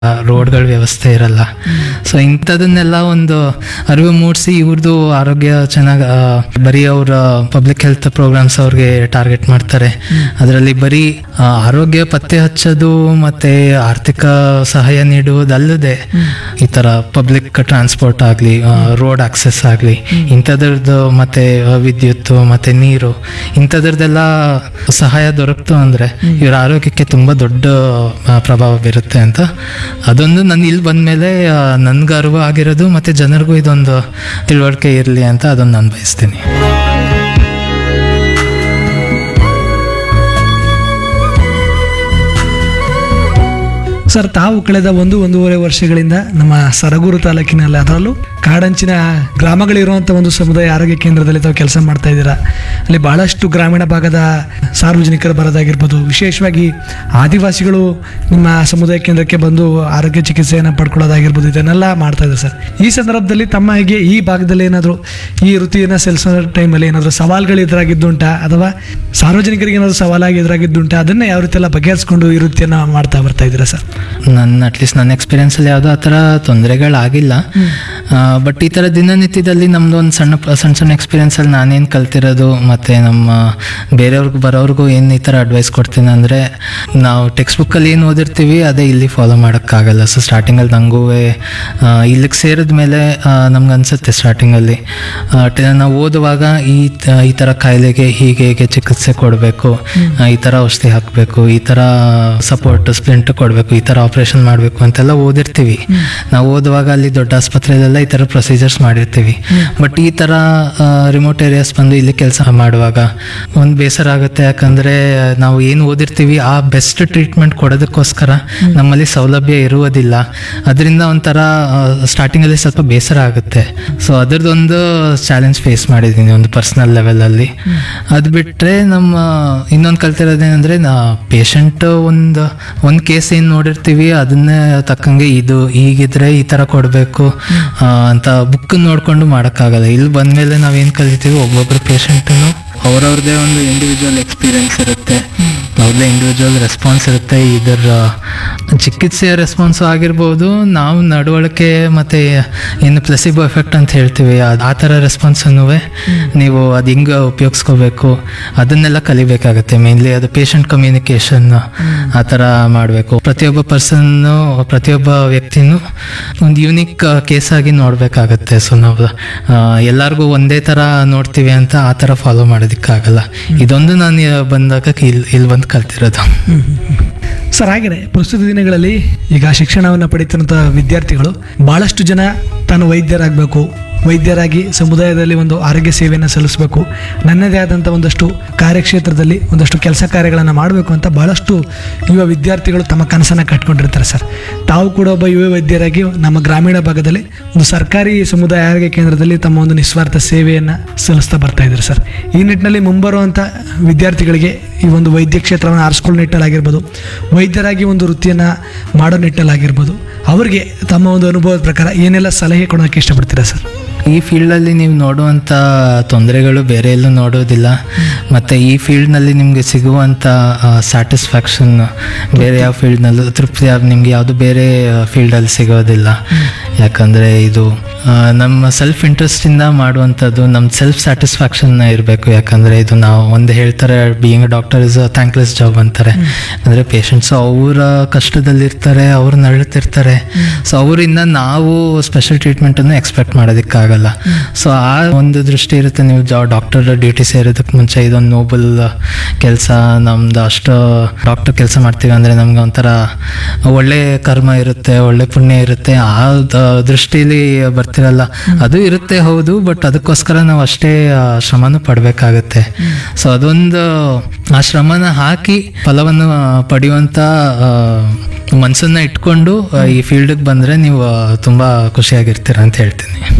ರೋಡ್ಗಳ ವ್ಯವಸ್ಥೆ ಇರಲ್ಲ ಸೊ ಇಂಥದನ್ನೆಲ್ಲ ಒಂದು ಅರಿವು ಮೂಡಿಸಿ ಇವ್ರದ್ದು ಆರೋಗ್ಯ ಚೆನ್ನಾಗಿ ಬರೀ ಅವರ ಪಬ್ಲಿಕ್ ಹೆಲ್ತ್ ಪ್ರೋಗ್ರಾಮ್ಸ್ ಅವ್ರಿಗೆ ಟಾರ್ಗೆಟ್ ಮಾಡ್ತಾರೆ ಅದರಲ್ಲಿ ಬರೀ ಆ, ಆರೋಗ್ಯ ಪತ್ತೆ ಹಚ್ಚೋದು ಮತ್ತೆ ಆರ್ಥಿಕ ಸಹಾಯ ನೀಡುವುದಲ್ಲದೆ ಈ ತರ ಪಬ್ಲಿಕ್ ಟ್ರಾನ್ಸ್ಪೋರ್ಟ್ ಆಗಲಿ ರೋಡ್ ಆಕ್ಸೆಸ್ ಆಗಲಿ ಇಂಥದ್ರದ್ದು ಮತ್ತೆ ಆ, ವಿದ್ಯುತ್ ಮತ್ತೆ ನೀರು ಇಂಥದ್ರದ್ದೆಲ್ಲ ಸಹಾಯ ದೊರಕ್ತು ಅಂದ್ರೆ ಇವರ ಆರೋಗ್ಯಕ್ಕೆ ತುಂಬಾ ದೊಡ್ಡ ಆ, ಪ್ರಭಾವ ಬೀರುತ್ತೆ ಅಂತ ಅದೊಂದು ನಾನು ಇಲ್ಲಿ ಬಂದ್ಮೇಲೆ ನನ್ಗೆ ಅರಿವು ಆಗಿರೋದು ಮತ್ತೆ ಜನರಿಗೂ ಇದೊಂದು ತಿಳುವಳಿಕೆ ಇರಲಿ ಅಂತ ಅದೊಂದು ನಾನು ಬಯಸ್ತೀನಿ ಸರ್ ತಾವು ಕಳೆದ ಒಂದು ಒಂದೂವರೆ ವರ್ಷಗಳಿಂದ ನಮ್ಮ ಸರಗೂರು ತಾಲೂಕಿನಲ್ಲಿ ಅದರಲ್ಲೂ ಕಾಡಂಚಿನ ಗ್ರಾಮಗಳಿರುವಂಥ ಒಂದು ಸಮುದಾಯ ಆರೋಗ್ಯ ಕೇಂದ್ರದಲ್ಲಿ ತಾವು ಕೆಲಸ ಮಾಡ್ತಾ ಇದ್ದೀರಾ ಅಲ್ಲಿ ಬಹಳಷ್ಟು ಗ್ರಾಮೀಣ ಭಾಗದ ಸಾರ್ವಜನಿಕರು ಬರೋದಾಗಿರ್ಬೋದು ವಿಶೇಷವಾಗಿ ಆದಿವಾಸಿಗಳು ನಿಮ್ಮ ಸಮುದಾಯ ಕೇಂದ್ರಕ್ಕೆ ಬಂದು ಆರೋಗ್ಯ ಚಿಕಿತ್ಸೆಯನ್ನು ಪಡ್ಕೊಳ್ಳೋದಾಗಿರ್ಬೋದು ಇದನ್ನೆಲ್ಲ ಮಾಡ್ತಾ ಇದ್ದಾರೆ ಸರ್ ಈ ಸಂದರ್ಭದಲ್ಲಿ ತಮ್ಮ ಹೇಗೆ ಈ ಭಾಗದಲ್ಲಿ ಏನಾದರೂ ಈ ವೃತ್ತಿಯನ್ನು ಸಲ್ಲಿಸೋ ಟೈಮಲ್ಲಿ ಏನಾದರೂ ಸವಾಲುಗಳು ಎದುರಾಗಿದ್ದುಂಟಾ ಅಥವಾ ಸಾರ್ವಜನಿಕರಿಗೆ ಏನಾದರೂ ಸವಾಲಾಗಿ ಎದುರಾಗಿದ್ದುಂಟಾ ಅದನ್ನೇ ಯಾವ ರೀತಿ ಎಲ್ಲ ಬಗೆಹರಿಸ್ಕೊಂಡು ಈ ವೃತ್ತಿಯನ್ನು ಮಾಡ್ತಾ ಬರ್ತಾ ಇದ್ದೀರಾ ಸರ್ ನನ್ನ ಅಟ್ಲೀಸ್ಟ್ ನನ್ನ ಎಕ್ಸ್ಪೀರಿಯನ್ಸಲ್ಲಿ ಯಾವುದೋ ಆ ಥರ ತೊಂದರೆಗಳಾಗಿಲ್ಲ ಬಟ್ ಈ ಥರ ದಿನನಿತ್ಯದಲ್ಲಿ ನಮ್ದು ಒಂದು ಸಣ್ಣ ಪ- ಸಣ್ಣ ಸಣ್ಣ ಎಕ್ಸ್ಪೀರಿಯನ್ಸಲ್ಲಿ ನಾನೇನು ಕಲ್ತಿರೋದು ಮತ್ತು ನಮ್ಮ ಬೇರೆಯವ್ರಿಗೆ ಬರೋರ್ಗೂ ಏನು ಈ ಥರ ಅಡ್ವೈಸ್ ಕೊಡ್ತೀನಿ ಅಂದರೆ ನಾವು ಟೆಕ್ಸ್ಟ್ ಬುಕ್ಕಲ್ಲಿ ಏನು ಓದಿರ್ತೀವಿ ಅದೇ ಇಲ್ಲಿ ಫಾಲೋ ಮಾಡೋಕ್ಕಾಗಲ್ಲ ಸೊ ಸ್ಟಾರ್ಟಿಂಗಲ್ಲಿ ನನಗೂ ಇಲ್ಲಿಗೆ ಸೇರಿದ ಮೇಲೆ ನಮ್ಗೆ ಅನಿಸುತ್ತೆ ಸ್ಟಾರ್ಟಿಂಗಲ್ಲಿ ನಾವು ಓದುವಾಗ ಈ ತ- ಈ ಥರ ಕಾಯಿಲೆಗೆ ಹೀಗೆ ಹೀಗೆ ಚಿಕಿತ್ಸೆ ಕೊಡಬೇಕು ಈ ಥರ ಔಷಧಿ ಹಾಕಬೇಕು ಈ ಥರ ಸಪೋರ್ಟ್ ಸ್ಪ್ಲಿಂಟ್ ಕೊಡಬೇಕು ಈ ಥರ ಆಪರೇಷನ್ ಮಾಡಬೇಕು ಅಂತೆಲ್ಲ ಓದಿರ್ತೀವಿ ನಾವು ಓದುವಾಗ ಅಲ್ಲಿ ದೊಡ್ಡ ಆಸ್ಪತ್ರೆಯಲ್ಲೆಲ್ಲ ಈ ಥರ ಪ್ರೊಸೀಜರ್ಸ್ ಮಾಡಿರ್ತೀವಿ ಬಟ್ ಈ ಥರ ರಿಮೋಟ್ ಏರಿಯಾಸ್ ಬಂದು ಇಲ್ಲಿ ಕೆಲಸ ಮಾಡುವಾಗ ಒಂದು ಬೇಸರ ಆಗುತ್ತೆ ಯಾಕಂದರೆ ನಾವು ಏನು ಓದಿರ್ತೀವಿ ಆ ಬೆಸ್ಟ್ ಟ್ರೀಟ್ಮೆಂಟ್ ಕೊಡೋದಕ್ಕೋಸ್ಕರ ನಮ್ಮಲ್ಲಿ ಸೌಲಭ್ಯ ಇರುವುದಿಲ್ಲ ಅದರಿಂದ ಒಂಥರ ಸ್ಟಾರ್ಟಿಂಗಲ್ಲಿ ಸ್ವಲ್ಪ ಬೇಸರ ಆಗುತ್ತೆ ಸೊ ಅದರದ್ದೊಂದು ಚಾಲೆಂಜ್ ಫೇಸ್ ಮಾಡಿದ್ದೀನಿ ಒಂದು ಪರ್ಸ್ನಲ್ ಲೆವೆಲಲ್ಲಿ ಅದು ಬಿಟ್ಟರೆ ನಮ್ಮ ಇನ್ನೊಂದು ಕಲ್ತಿರೋದೇನೆಂದರೆ ನಾ ಪೇಷಂಟ್ ಒಂದು ಒಂದು ಕೇಸ್ ಏನು ನೋಡಿರ್ತೀವಿ ಅದನ್ನೇ ತಕ್ಕಂಗೆ ಇದು ಹೀಗಿದ್ರೆ ಈ ಥರ ಕೊಡಬೇಕು ಅಂತ ಬುಕ್ ನೋಡ್ಕೊಂಡು ಮಾಡೋಕ್ಕಾಗಲ್ಲ ಇಲ್ಲಿ ಬಂದಮೇಲೆ ನಾವೇನು ಕಲಿತೀವಿ ಒಬ್ಬೊಬ್ಬರು ಪೇಷಂಟನ್ನು ಅವ್ರವ್ರದ್ದೇ ಒಂದು ಇಂಡಿವಿಜುವಲ್ ಎಕ್ಸ್ಪೀರಿಯನ್ಸ್ ಇರುತ್ತೆ ಅವ್ರದ್ದೇ ಇಂಡಿವಿಜುವಲ್ ರೆಸ್ಪಾನ್ಸ್ ಇರುತ್ತೆ ಇದರ ಚಿಕಿತ್ಸೆಯ ರೆಸ್ಪಾನ್ಸು ಆಗಿರ್ಬೋದು ನಾವು ನಡವಳಿಕೆ ಮತ್ತು ಏನು ಪ್ಲಸಿಬೋ ಎಫೆಕ್ಟ್ ಅಂತ ಹೇಳ್ತೀವಿ ಅದು ಆ ಥರ ರೆಸ್ಪಾನ್ಸನ್ನು ನೀವು ಅದು ಹಿಂಗೆ ಉಪಯೋಗಿಸ್ಕೋಬೇಕು ಅದನ್ನೆಲ್ಲ ಕಲಿಬೇಕಾಗತ್ತೆ ಮೇನ್ಲಿ ಅದು ಪೇಷಂಟ್ ಕಮ್ಯುನಿಕೇಷನ್ ಆ ಥರ ಮಾಡಬೇಕು ಪ್ರತಿಯೊಬ್ಬ ಪರ್ಸನ್ನು ಪ್ರತಿಯೊಬ್ಬ ವ್ಯಕ್ತಿನೂ ಒಂದು ಯೂನಿಕ್ ಕೇಸ್ ಆಗಿ ನೋಡಬೇಕಾಗತ್ತೆ ಸೊ ನಾವು ಆ, ಎಲ್ಲರಿಗೂ ಒಂದೇ ಥರ ನೋಡ್ತೀವಿ ಅಂತ ಆ ಥರ ಫಾಲೋ ಮಾಡೋದಕ್ಕಾಗಲ್ಲ ಇದೊಂದು ನಾನು ಬಂದಾಗ ಇಲ್ಲಿ ಇಲ್ಲಿ ಬಂದು ಕಲ್ತಿರೋದು ಸರ್ ಹಾಗೆಯೇ ಪ್ರಸ್ತುತ ದಿನಗಳಲ್ಲಿ ಈಗ ಶಿಕ್ಷಣವನ್ನು ಪಡೀತಿರುವಂಥ ವಿದ್ಯಾರ್ಥಿಗಳು ಭಾಳಷ್ಟು ಜನ ತಾನು ವೈದ್ಯರಾಗಬೇಕು ವೈದ್ಯರಾಗಿ ಸಮುದಾಯದಲ್ಲಿ ಒಂದು ಆರೋಗ್ಯ ಸೇವೆಯನ್ನು ಸಲ್ಲಿಸಬೇಕು ನನ್ನದೇ ಆದಂಥ ಒಂದಷ್ಟು ಕಾರ್ಯಕ್ಷೇತ್ರದಲ್ಲಿ ಒಂದಷ್ಟು ಕೆಲಸ ಕಾರ್ಯಗಳನ್ನು ಮಾಡಬೇಕು ಅಂತ ಭಾಳಷ್ಟು ಯುವ ವಿದ್ಯಾರ್ಥಿಗಳು ತಮ್ಮ ಕನಸನ್ನು ಕಟ್ಕೊಂಡಿರ್ತಾರೆ ಸರ್ ತಾವು ಕೂಡ ಒಬ್ಬ ಯುವ ವೈದ್ಯರಾಗಿ ನಮ್ಮ ಗ್ರಾಮೀಣ ಭಾಗದಲ್ಲಿ ಒಂದು ಸರ್ಕಾರಿ ಸಮುದಾಯ ಆರೋಗ್ಯ ಕೇಂದ್ರದಲ್ಲಿ ತಮ್ಮ ಒಂದು ನಿಸ್ವಾರ್ಥ ಸೇವೆಯನ್ನು ಸಲ್ಲಿಸ್ತಾ ಬರ್ತಾ ಇದ್ದಾರೆ ಸರ್ ಈ ನಿಟ್ಟಿನಲ್ಲಿ ಮುಂಬರುವಂಥ ವಿದ್ಯಾರ್ಥಿಗಳಿಗೆ ಈ ಒಂದು ವೈದ್ಯ ಕ್ಷೇತ್ರವನ್ನು ಆರಿಸ್ಕೊಳ್ಳೋ ನಿಟ್ಟಲಾಗಿರ್ಬೋದು ವೈದ್ಯರಾಗಿ ಒಂದು ವೃತ್ತಿಯನ್ನು ಮಾಡೋ ನಿಟ್ಟಲಾಗಿರ್ಬೋದು ಅವರಿಗೆ ತಮ್ಮ ಒಂದು ಅನುಭವದ ಪ್ರಕಾರ ಏನೆಲ್ಲ ಸಲಹೆ ಕೊಡೋಕ್ಕೆ ಇಷ್ಟಪಡ್ತೀರಾ ಸರ್ ಈ ಫೀಲ್ಡಲ್ಲಿ ನೀವು ನೋಡುವಂಥ ತೊಂದರೆಗಳು ಬೇರೆ ಎಲ್ಲೂ ನೋಡೋದಿಲ್ಲ ಮತ್ತು ಈ ಫೀಲ್ಡ್ನಲ್ಲಿ ನಿಮಗೆ ಸಿಗುವಂಥ ಸ್ಯಾಟಿಸ್ಫ್ಯಾಕ್ಷನ್ ಬೇರೆ ಯಾವ ಫೀಲ್ಡ್ನಲ್ಲೂ ತೃಪ್ತಿ ನಿಮಗೆ ಯಾವುದು ಬೇರೆ ಫೀಲ್ಡಲ್ಲಿ ಸಿಗೋದಿಲ್ಲ ಯಾಕಂದರೆ ಇದು ಆ, ನಮ್ಮ ಸೆಲ್ಫ್ ಇಂಟ್ರೆಸ್ಟಿಂದ ಮಾಡುವಂಥದ್ದು ನಮ್ಮ ಸೆಲ್ಫ್ ಸ್ಯಾಟಿಸ್ಫ್ಯಾಕ್ಷನ್ ಇರಬೇಕು ಯಾಕಂದರೆ ಇದು ನಾವು ಒಂದು ಹೇಳ್ತಾರೆ being doctor is a thankless job ಅಂತಾರೆ ಅಂದರೆ ಪೇಷಂಟ್ಸು ಅವರ ಕಷ್ಟದಲ್ಲಿರ್ತಾರೆ ಅವ್ರು ನರಳುತ್ತಿರ್ತಾರೆ ಸೊ ಅವರಿಂದ ನಾವು ಸ್ಪೆಷಲ್ ಟ್ರೀಟ್ಮೆಂಟನ್ನು ಎಕ್ಸ್ಪೆಕ್ಟ್ ಮಾಡೋದಕ್ಕಾಗಲ್ಲ ಸೊ ಆ ಒಂದು ದೃಷ್ಟಿ ಇರುತ್ತೆ ನೀವು ಜಾ ಡಾಕ್ಟರ್ ಡ್ಯೂಟಿ ಸೇರೋದಕ್ಕೆ ಮುಂಚೆ ಇದೊಂದು ನೋಬಲ್ ಕೆಲಸ ನಮ್ದು ಅಷ್ಟು ಡಾಕ್ಟರ್ ಕೆಲಸ ಮಾಡ್ತೀವಿ ಅಂದರೆ ನಮ್ಗೆ ಒಂಥರ ಒಳ್ಳೆ ಕರ್ಮ ಇರುತ್ತೆ ಒಳ್ಳೆ ಪುಣ್ಯ ಇರುತ್ತೆ ಆ ದ- ದೃಷ್ಟಿಲಿ ಬರ್ತಿರಲ್ಲ ಅದು ಇರುತ್ತೆ ಹೌದು ಬಟ್ ಅದಕ್ಕೋಸ್ಕರ ನಾವು ಅಷ್ಟೇ ಆ, ಶ್ರಮನೂ ಪಡಬೇಕಾಗತ್ತೆ ಸೊ ಅದೊಂದು ಆ ಶ್ರಮನ ಹಾಕಿ ಫಲವನ್ನು ಆ, ಪಡೆಯುವಂಥ ಆ, ಮನ್ಸನ್ನ ಇಟ್ಕೊಂಡು ಆ, ಈ ಫೀಲ್ಡಿಗೆ ಬಂದರೆ ನೀವು ಆ, ತುಂಬ ಖುಷಿಯಾಗಿರ್ತೀರ ಅಂತ ಹೇಳ್ತೀನಿ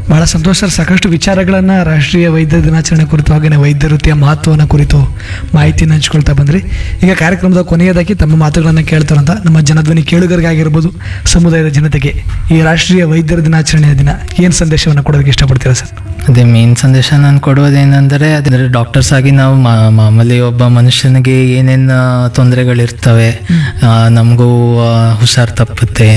ಬಹಳ ಸಂತೋಷ ಸರ್ ಸಾಕಷ್ಟು ವಿಚಾರಗಳನ್ನು ರಾಷ್ಟ್ರೀಯ ವೈದ್ಯ ದಿನಾಚರಣೆ ಕುರಿತು ಹಾಗೆಯೇ ವೈದ್ಯ ವೃತ್ತಿಯ ಮಹತ್ವವನ್ನು ಕುರಿತು ಮಾಹಿತಿಯನ್ನು ಹಂಚ್ಕೊಳ್ತಾ ಬಂದ್ರಿ ಈಗ ಕಾರ್ಯಕ್ರಮದ ಕೊನೆಯದಾಗಿ ತಮ್ಮ ಮಾತುಗಳನ್ನು ಕೇಳ್ತಾರಂತ ನಮ್ಮ ಜನಧ್ವನಿ ಕೇಳುಗರಿಗಾಗಿರ್ಬೋದು ಸಮುದಾಯದ ಜನತೆಗೆ ಈ ರಾಷ್ಟ್ರೀಯ ವೈದ್ಯರ ದಿನಾಚರಣೆಯ ದಿನ ಏನು ಸಂದೇಶವನ್ನು ಕೊಡೋದಕ್ಕೆ ಇಷ್ಟಪಡ್ತೀರಾ ಸರ್ ಅದೇ ಮೇನ್ ಸಂದೇಶ ನಾನು ಕೊಡೋದೇನೆಂದರೆ ಅದೇ ಡಾಕ್ಟರ್ಸ್ ಆಗಿ ನಾವು ಮಾ- ಮಾಮೂಲಿ ಒಬ್ಬ ಮನುಷ್ಯನಿಗೆ ಏನೇನು ತೊಂದರೆಗಳಿರ್ತವೆ ನಮಗೂ ಹುಷಾರು ತಪ್ಪುತ್ತೆ